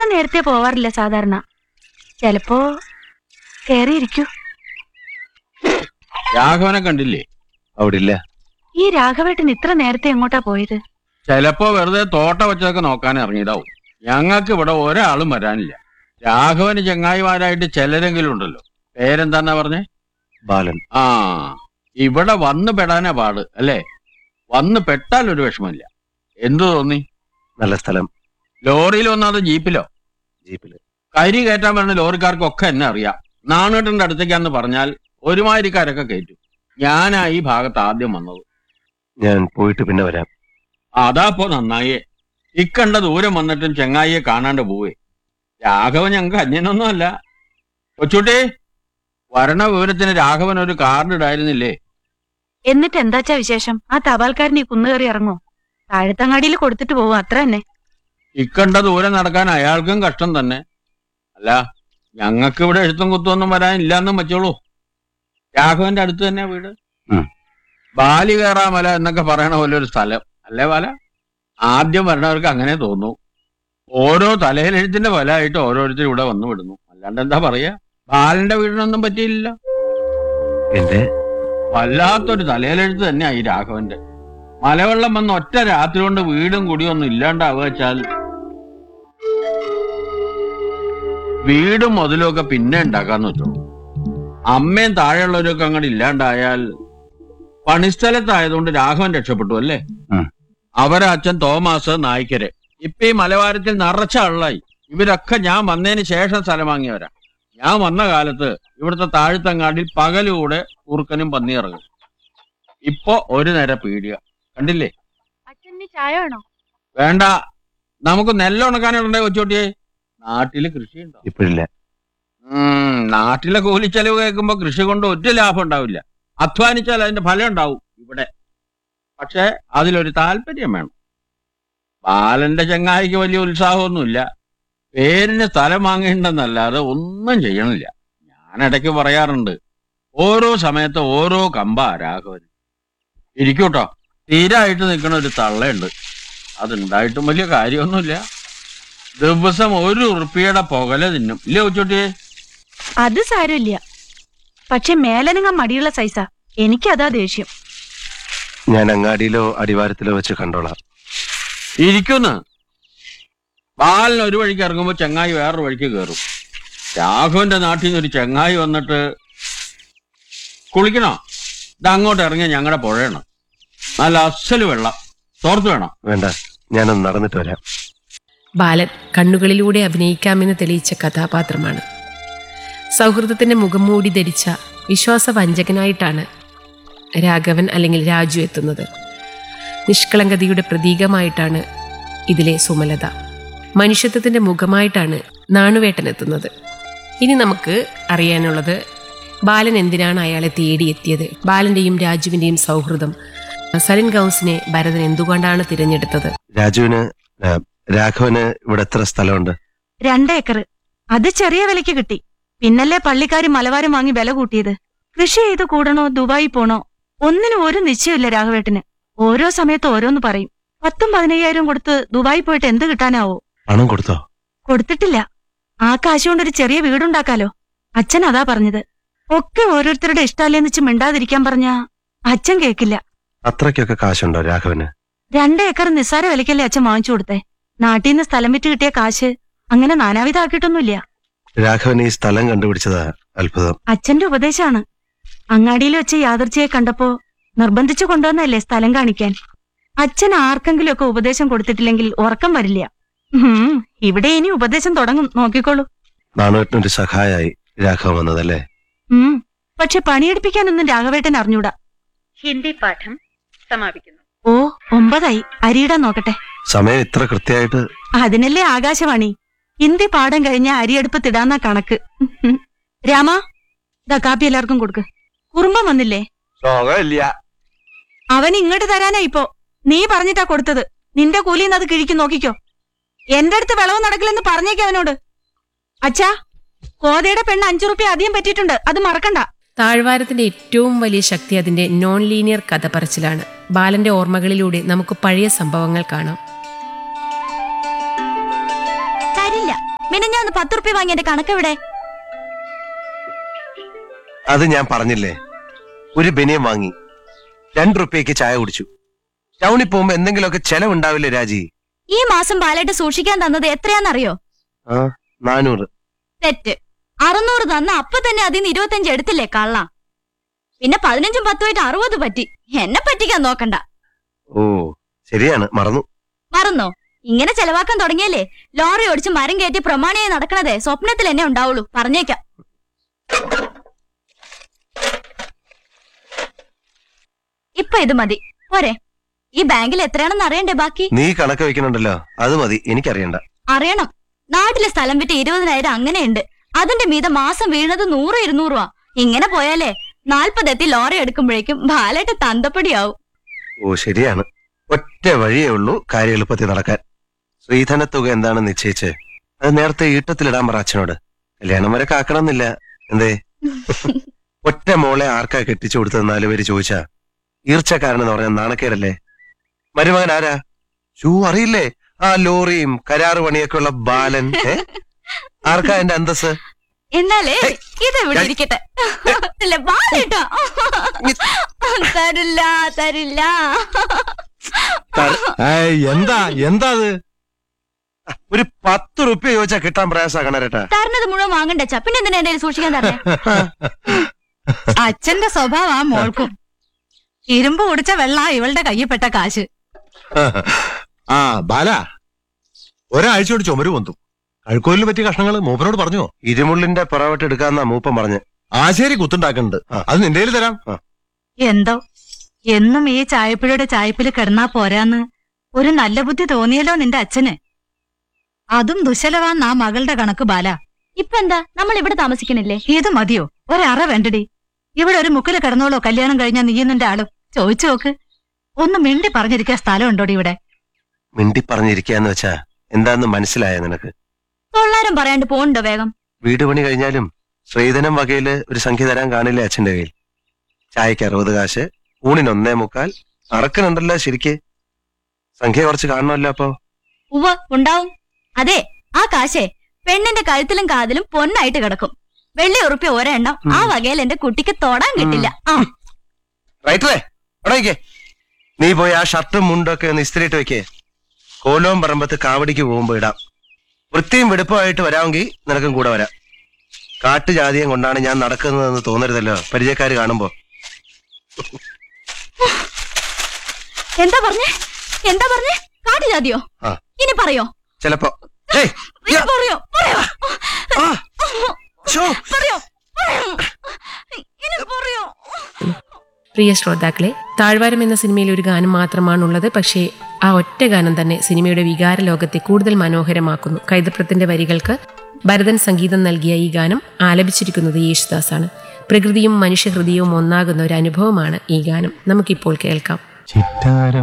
നേരത്തെ പോവാറില്ല സാധാരണ ചിലപ്പോ കേറിയിരിക്കൂ രാഘവനെ കണ്ടില്ലേ അവിടെ ഇല്ല ഈ രാഘവേട്ടൻ ഇത്ര നേരത്തെ എങ്ങോട്ടാ പോയത് ചിലപ്പോ വെറുതെ തോട്ട വെച്ചതൊക്കെ നോക്കാൻ ഇറങ്ങിയതാവും ഞങ്ങൾക്ക് ഇവിടെ ഒരാളും വരാനില്ല രാഘവന് ചങ്ങായിമാരായിട്ട് ചിലരെങ്കിലും ഉണ്ടല്ലോ പേരെന്താന്നാ പറഞ്ഞേ ബാലൻ ആ ഇവിടെ വന്ന് പെടാനാ പാട് അല്ലേ വന്ന് പെട്ടാൽ ഒരു വിഷമമില്ല എന്തു തോന്നി നല്ല സ്ഥലം ലോറിയിൽ വന്നത് ജീപ്പിലോ ജീപ്പില് കരി കയറ്റാൻ വരുന്ന ലോറിക്കാർക്കൊക്കെ എന്നെ അറിയാം നാണേട്ടന്റെ അടുത്തേക്കാന്ന് പറഞ്ഞാൽ ഒരുമാതിരിക്കാരൊക്കെ കയറ്റും ഞാനാ ഈ ഭാഗത്ത് ആദ്യം വന്നത് ഞാൻ പോയിട്ട് പിന്നെ വരാം അതാപ്പോ നന്നായേ ഇക്കണ്ട ദൂരം വന്നിട്ടും ചെങ്ങായിയെ കാണാണ്ട് പോവേ രാഘവൻ ഞങ്ങൾക്ക് അന്യനൊന്നും അല്ല കൊച്ചുട്ടി വരണ വിവരത്തിന് രാഘവൻ ഒരു കാർഡ് ഇടായിരുന്നില്ലേ എന്നിട്ട് എന്താച്ചാ വിശേഷം ആ തപാൽക്കാരൻ ഈ കുന്നുകയറി ഇറങ്ങോ താഴത്തങ്ങാടിയിൽ കൊടുത്തിട്ട് പോവും അത്ര തന്നെ ഇക്കണ്ട ദൂരം നടക്കാൻ അയാൾക്കും കഷ്ടം തന്നെ അല്ല ഞങ്ങൾക്ക് ഇവിടെ എഴുത്തും കുത്തൊന്നും വരാനില്ലാന്നും വെച്ചോളൂ രാഘവന്റെ അടുത്ത് തന്നെ വീട് ഉം. ബാലി കയറാമല എന്നൊക്കെ പറയണ പോലെ ഒരു സ്ഥലം അല്ലേ ബാല ആദ്യം വരണവർക്ക് അങ്ങനെ തോന്നൂ ഓരോ തലയിലെഴുത്തിന്റെ ഫലമായിട്ട് ഓരോരുത്തർ ഇവിടെ വന്നു വിടുന്നു അല്ലാണ്ട് എന്താ പറയാ ബാലന്റെ വീടിനൊന്നും പറ്റിയില്ല എന്റെ വല്ലാത്തൊരു തലയിലെഴുത്ത് തന്നെയാ ഈ രാഘവന്റെ മലവെള്ളം വന്ന് ഒറ്റ രാത്രി കൊണ്ട് വീടും കുടിയും ഒന്നും ഇല്ലാണ്ടാവുക വെച്ചാൽ വീടും മുതലും ഒക്കെ പിന്നെ ഉണ്ടാക്കാന്ന് വെച്ചോ അമ്മയും താഴെയുള്ളവരൊക്കെ അങ്ങോട്ട് ഇല്ലാണ്ടായാൽ പണിസ്ഥലത്തായതുകൊണ്ട് രാഘവൻ രക്ഷപ്പെട്ടു അല്ലേ ഉം. അവരെ അച്ഛൻ തോമാസ് നായ്ക്കരെ ഇപ്പൊ ഈ മലവാരത്തിൽ നിറച്ച ആളായി ഇവരൊക്കെ ഞാൻ വന്നതിന് ശേഷം സ്ഥലം വാങ്ങിയവരാ ഞാൻ വന്ന കാലത്ത് ഇവിടുത്തെ താഴ്ത്തങ്ങാടിൽ പകലൂടെ കുറുക്കനും പന്നി ഇറങ്ങും ഇപ്പൊ ഒരു നേരം പീടിയ കണ്ടില്ലേ അച്ഛന് ചായ വേണോ വേണ്ട നമുക്ക് നെല്ലുണക്കാനുണ്ടേ കൊച്ചോട്ടിയെ നാട്ടില് കൃഷിയുണ്ടോ ഇപ്പോഴില്ല ഉം നാട്ടിലെ കൂലിച്ചെലവ് കേൾക്കുമ്പോ കൃഷി കൊണ്ട് ഒരു ലാഭം ഉണ്ടാവില്ല അധ്വാനിച്ചാൽ അതിന്റെ ഫലം ഉണ്ടാവും ഇവിടെ പക്ഷെ അതിലൊരു താല്പര്യം വേണം ബാലന്റെ ചങ്ങായിക്ക് വലിയ ഉത്സാഹമൊന്നുമില്ല പേരിന് സ്ഥലം വാങ്ങേണ്ടെന്നല്ലാതെ ഒന്നും ചെയ്യണില്ല ഞാൻ ഇടയ്ക്ക് പറയാറുണ്ട് ഓരോ സമയത്ത് ഓരോ കമ്പാ രാഘവൻ ഇരിക്കൂട്ടോ തീരായിട്ട് നിൽക്കണ ഒരു തള്ളയുണ്ട് അതുണ്ടായിട്ടും വലിയ കാര്യമൊന്നുമില്ല ദിവസം ഒരു ഉറുപ്പിയുടെ പുകല തിന്നും ഇല്ലേ ഉച്ചോട്ടിയെ അത് സാരമില്ല പക്ഷെ മേലനങ്ങ മടിയുള്ള സൈസാ എനിക്കതാ ദേഷ്യം ഞാൻ അങ്ങാടിയിലോ അടിവാരത്തിലോ വെച്ച് കണ്ടോളാം ഇരിക്കുന്നു ബാലൻ ഒരു വഴിക്ക് ഇറങ്ങുമ്പോ ചെങ്ങായി വേറൊരു വഴിക്ക് കയറും രാഘവന്റെ നാട്ടിൽ നിന്ന് ഒരു ചെങ്ങായി വന്നിട്ട് കുളിക്കണോ ഇത് അങ്ങോട്ട് ഇറങ്ങിയ ഞങ്ങളുടെ പുഴയാണ് നല്ല അസല് വെള്ളം തോർത്ത് വേണം വേണ്ട ഞാനൊന്ന് നടന്നിട്ട് വരാം ബാലൻ കണ്ണുകളിലൂടെ അഭിനയിക്കാമെന്ന് തെളിയിച്ച കഥാപാത്രമാണ് സൗഹൃദത്തിന്റെ മുഖം മൂടി ധരിച്ച വിശ്വാസവഞ്ചകനായിട്ടാണ് രാഘവൻ അല്ലെങ്കിൽ രാജു എത്തുന്നത് നിഷ്കളങ്കതയുടെ പ്രതീകമായിട്ടാണ് ഇതിലെ സുമലത മനുഷ്യത്വത്തിന്റെ മുഖമായിട്ടാണ് നാണുവേട്ടൻ എത്തുന്നത് ഇനി നമുക്ക് അറിയാനുള്ളത് ബാലൻ എന്തിനാണ് അയാളെ തേടിയെത്തിയത് ബാലന്റെയും രാജുവിന്റെയും സൗഹൃദം സലിൻ ഗൗസിനെ ഭരതൻ എന്തുകൊണ്ടാണ് തിരഞ്ഞെടുത്തത് രാജുവിന് ആ, രാഘവന് ഇവിടെ എത്ര സ്ഥലമുണ്ട് രണ്ടേക്കർ അത് ചെറിയ വിലയ്ക്ക് കിട്ടി പിന്നല്ലേ പള്ളിക്കാരും മലവാരും വാങ്ങി വില കൂട്ടിയത് കൃഷി ചെയ്ത് കൂടണോ ദുബായി പോണോ ഒന്നിനും ഒരു നിശ്ചയമില്ല രാഘവേട്ടന് ഓരോ സമയത്ത് ഓരോന്ന് പറയും പത്തും പതിനയ്യായിരം കൊടുത്ത് ദുബായി പോയിട്ട് എന്ത് കിട്ടാനാവോ പണം കൊടുത്തോ കൊടുത്തിട്ടില്ല ആ കാശ് കൊണ്ടൊരു ചെറിയ വീടുണ്ടാക്കാലോ അച്ഛൻ അതാ പറഞ്ഞത് ഒക്കെ ഓരോരുത്തരുടെ ഇഷ്ടമല്ലേന്ന് വെച്ച് മിണ്ടാതിരിക്കാൻ പറഞ്ഞ അച്ഛൻ കേക്കില്ല അത്രയ്ക്കൊക്കെ കാശുണ്ടോ രാഘവന് രണ്ട് ഏക്കർ നിസ്സാര വിലക്കല്ലേ അച്ഛൻ വാങ്ങിച്ചു കൊടുത്തേ നാട്ടിൽ നിന്ന് സ്ഥലം വിറ്റ് കിട്ടിയ കാശ് അങ്ങനെ നാനാവിധാക്കിയിട്ടൊന്നുമില്ല രാഘവൻ ഈ സ്ഥലം കണ്ടുപിടിച്ചതാ അത്ഭുതം അച്ഛന്റെ ഉപദേശമാണ് അങ്ങാടിയിൽ വെച്ച് യാദർച്ചയെ കണ്ടപ്പോ നിർബന്ധിച്ചു കൊണ്ടുവന്നല്ലേ സ്ഥലം കാണിക്കാൻ അച്ഛൻ ആർക്കെങ്കിലുമൊക്കെ ഉപദേശം കൊടുത്തിട്ടില്ലെങ്കിൽ ഉറക്കം വരില്ല ഉം, ഇവിടെ ഇനി ഉപദേശം തുടങ്ങും നോക്കിക്കോളൂ നാണുവേട്ടനൊരു സഹായായി രാഘവൻ വന്നതല്ലേ ഉം പക്ഷെ പണിയെടുപ്പിക്കാനൊന്നും രാഘവേട്ടൻ അറിഞ്ഞൂടാ ഹിന്ദി പാഠം സമാപിക്കുന്നു ഓ ഒമ്പതായി അരിയിടാൻ നോക്കട്ടെ സമയം ഇത്ര കൃത്യമായിട്ട് അതിനല്ലേ ആകാശവാണി ഹിന്ദി പാഠം കഴിഞ്ഞ അരിയടുപ്പത്തിടാന്ന കണക്ക് ഉം. രാമ ദാ കാപ്പി എല്ലാവർക്കും കൊടുക്ക് കുറുമ്പം വന്നില്ലേ സുഖമില്ല അവൻ ഇങ്ങോട്ട് തരാനാ ഇപ്പോ നീ പറഞ്ഞിട്ടാ കൊടുത്തത് നിന്റെ കൂലിന്ന് അത് കിഴിക്കും നോക്കിക്കോ എന്റെ അടുത്ത് വിളവ് നടക്കില്ലെന്ന് പറഞ്ഞേക്ക് അവനോട് അച്ഛാ കോതയുടെ പെണ്ണ് അഞ്ചു റുപ്യ അധികം പറ്റിയിട്ടുണ്ട് അത് മറക്കണ്ട താഴ്വാരത്തിന്റെ ഏറ്റവും വലിയ ശക്തി അതിന്റെ നോൺ ലീനിയർ കഥ പറച്ചിലാണ് ബാലന്റെ ഓർമ്മകളിലൂടെ നമുക്ക് പഴയ സംഭവങ്ങൾ കാണാം തരില്ല മിനിഞ്ഞാന്ന് പത്ത് റുപ്യ വാങ്ങിയ എന്റെ കണക്കെവിടെ അത് ഞാൻ പറഞ്ഞില്ലേ ഒരു ബനിയം വാങ്ങി രണ്ട് റുപ്യക്ക് ചായ കുടിച്ചു ടൗണിൽ പോകുമ്പോ എന്തെങ്കിലുമൊക്കെ ചെലവുണ്ടാവില്ലേ രാജി ഈ മാസം ബാലേട്ട് സൂക്ഷിക്കാൻ തന്നത് എത്രയാന്നറിയോ ആ നാനൂറ് തെറ്റ് അറുന്നൂറ് തന്ന അപ്പൊ തന്നെ അതിന്ന് ഇരുപത്തഞ്ച് എടുത്തില്ലേ കള്ള പിന്നെ പതിനഞ്ചും പത്തുമായിട്ട് അറുപത് പറ്റി എന്നെ പറ്റിക്കാൻ നോക്കണ്ട ഓ ശരിയാണ് മറന്നു മറന്നോ ഇങ്ങനെ ചെലവാക്കാൻ തുടങ്ങിയല്ലേ ലോറി ഓടിച്ച് മരം കയറ്റി പ്രമാണിയായി നടക്കണതേ സ്വപ്നത്തിൽ എന്നെ ഉണ്ടാവുള്ളൂ പറഞ്ഞേക്കാം ഇപ്പൊ ഇത് മതി പോരെ ഈ ബാങ്കിൽ എത്രയാണെന്ന് അറിയണ്ടേ ബാക്കി നീ കണക്ക് വെക്കണുണ്ടല്ലോ അത് മതി എനിക്കറിയണ്ട അറിയണം നാട്ടിലെ സ്ഥലം വിറ്റ് ഇരുപതിനായിരം അങ്ങനെയുണ്ട് അതിന്റെ മീതെ മാസം വീണത് നൂറ് ഇരുന്നൂറുവാ ഇങ്ങനെ പോയാലേ നാൽപ്പതെത്തി ലോറി എടുക്കുമ്പോഴേക്കും ബാലായിട്ട് തന്തപ്പടിയാവും ഓ ശരിയാണ് ഒറ്റ വഴിയേ ഉള്ളൂ കാര്യം എളുപ്പത്തിൽ നടക്കാൻ ശ്രീധനത്തുക എന്താണെന്ന് നിശ്ചയിച്ച് അത് നേരത്തെ ഈട്ടത്തിലിടാൻ പറ അച്ഛനോട് കല്യാണം വരെ കാക്കണമെന്നില്ല എന്തേ ഒറ്റ മോളെ ആർക്കാ കെട്ടിച്ചു കൊടുത്തത് നാല് പേര് ചോദിച്ചാ ഈർച്ചക്കാരൻ എന്ന് പറഞ്ഞ നാണക്കേടല്ലേ മരുമകൻ ആരാ ഷൂ അറിയില്ലേ ആ ലോറിയും കരാറ് പണിയൊക്കെ ഉള്ള ബാലൻ ഏ? ആർക്കാ എന്റെ അന്തസ് എന്നാലേ ഹേയ്. ഇതെവിടെ ഞാൻ- ഇരിക്കട്ടെ അല്ല ബാലേട്ടാ തരില്ല തരില്ല എന്താ എന്താ അത് ഒരു പത്ത് റുപ്യ ചോദിച്ചാ കിട്ടാൻ പ്രയാസാ കണരട്ടാ തരണത് മുഴുവൻ വാങ്ങണ്ടച്ചാ പിന്നെ എന്തിനാ എന്റെ കയ്യിൽ സൂക്ഷിക്കാൻ തരണേ അച്ഛന്റെ സ്വഭാവം ആ മോൾക്കും ഇരുമ്പ് കുടിച്ച വെള്ള ഇവളുടെ കയ്യിൽപ്പെട്ട കാശ് ആ ബാല ഒരാഴ്ചയോട് ചുമര് പൊന്തും കഴുക്കോലിന് പറ്റിയ കഷ്ണങ്ങൾ മൂപ്പനോട് പറഞ്ഞോ ഇരുമുള്ളിന്റെ പുറവട്ട് എടുക്കാന്നാ മൂപ്പൻ പറഞ്ഞ് ആശേരി കുത്തുണ്ടാക്കുന്നുണ്ട് ആ. അത് നിന്റെ കയ്യിൽ തരാം എന്തോ എന്നും ഈ ചായപ്പുഴയുടെ ചായപ്പിൽ കിടന്നാ പോരാന്ന് ഒരു നല്ല ബുദ്ധി തോന്നിയല്ലോ നിന്റെ അച്ഛന് അതും ദുശലവാന്ന് ആ മകളുടെ കണക്ക് ബാല ഇപ്പൊ എന്താ നമ്മൾ ഇവിടെ താമസിക്കണില്ലേ ഇത് മതിയോ ഒരറ വേണ്ടടി ഇവിടെ ഒരു മുക്കില് കിടന്നോളോ കല്യാണം കഴിഞ്ഞാ നീ നിന്റെ ആളും ചോദിച്ചു നോക്ക് ഒന്ന് മിണ്ടി പറഞ്ഞിരിക്കാൻ സ്ഥലം ഉണ്ടോടി ഇവിടെ മിണ്ടി പറഞ്ഞിരിക്കാന്ന് വെച്ചാ എന്താന്ന് മനസ്സിലായ നിനക്ക് തൊള്ളാരം പറയാണ്ട് പോണ്ടോ വേഗം വീട് പണി കഴിഞ്ഞാലും ശ്രീധനം വകയില് ഒരു സംഖ്യ തരാൻ കാണില്ലേ അച്ഛന്റെ കയ്യിൽ ചായക്ക് അറുപത് കാശ് ഊണിന് ഒന്നേ മുക്കാൽ അറക്കനുണ്ടല്ലോ ശരിക്ക് സംഖ്യ കുറച്ച് കാണണമല്ലോ അപ്പൊ ഉവ്വ ഉണ്ടാവും അതെ ആ കാശേ പെണ്ണിന്റെ കഴുത്തിലും കാതിലും പൊന്നായിട്ട് കിടക്കും വെള്ളി ഉറുപ്പ്യ ഒരെണ്ണം ആ വകയിൽ എന്റെ കുട്ടിക്ക് തൊടാൻ കിട്ടില്ല ആ റൈറ്ററേ അവിടെ നിക്കേ നീ പോയി ആ ഷർട്ടും മുണ്ടൊക്കെ ഒന്ന് ഇസ്തിരിയിട്ട് വെക്കേ കോലവും പറമ്പത്ത് കാവടിക്ക് പോകുമ്പോ ഇടാം വൃത്തിയും വെടുപ്പമായിട്ട് വരാമെങ്കിൽ നിനക്കും കൂടെ വരാം കാട്ടുജാതിയും കൊണ്ടാണ് ഞാൻ നടക്കുന്നതെന്ന് തോന്നരുതല്ലോ പരിചയക്കാര് കാണുമ്പോ എന്താ പറഞ്ഞേ എന്താ പറഞ്ഞേ കാട്ടുജാതിയോ ആ. ഇനി പറയോ ചിലപ്പോ ഹേയ്, ഇനി പറയോ പറയോ ആ, ശോ. പറയോ പറയോ. ഇനി പറയോ പ്രിയ ശ്രോതാക്കളെ താഴ്വാരം എന്ന സിനിമയിൽ ഒരു ഗാനം മാത്രമാണുള്ളത് പക്ഷേ ആ ഒറ്റ ഗാനം തന്നെ സിനിമയുടെ വികാര ലോകത്തെ കൂടുതൽ മനോഹരമാക്കുന്നു കൈതപ്രത്തിന്റെ വരികൾക്ക് ഭരതൻ സംഗീതം നൽകിയ ഈ ഗാനം ആലപിച്ചിരിക്കുന്നത് യേശുദാസാണ് പ്രകൃതിയും മനുഷ്യഹൃദയവും ഒന്നാകുന്ന ഒരു അനുഭവമാണ് ഈ ഗാനം നമുക്കിപ്പോൾ കേൾക്കാം ചിറ്റാരം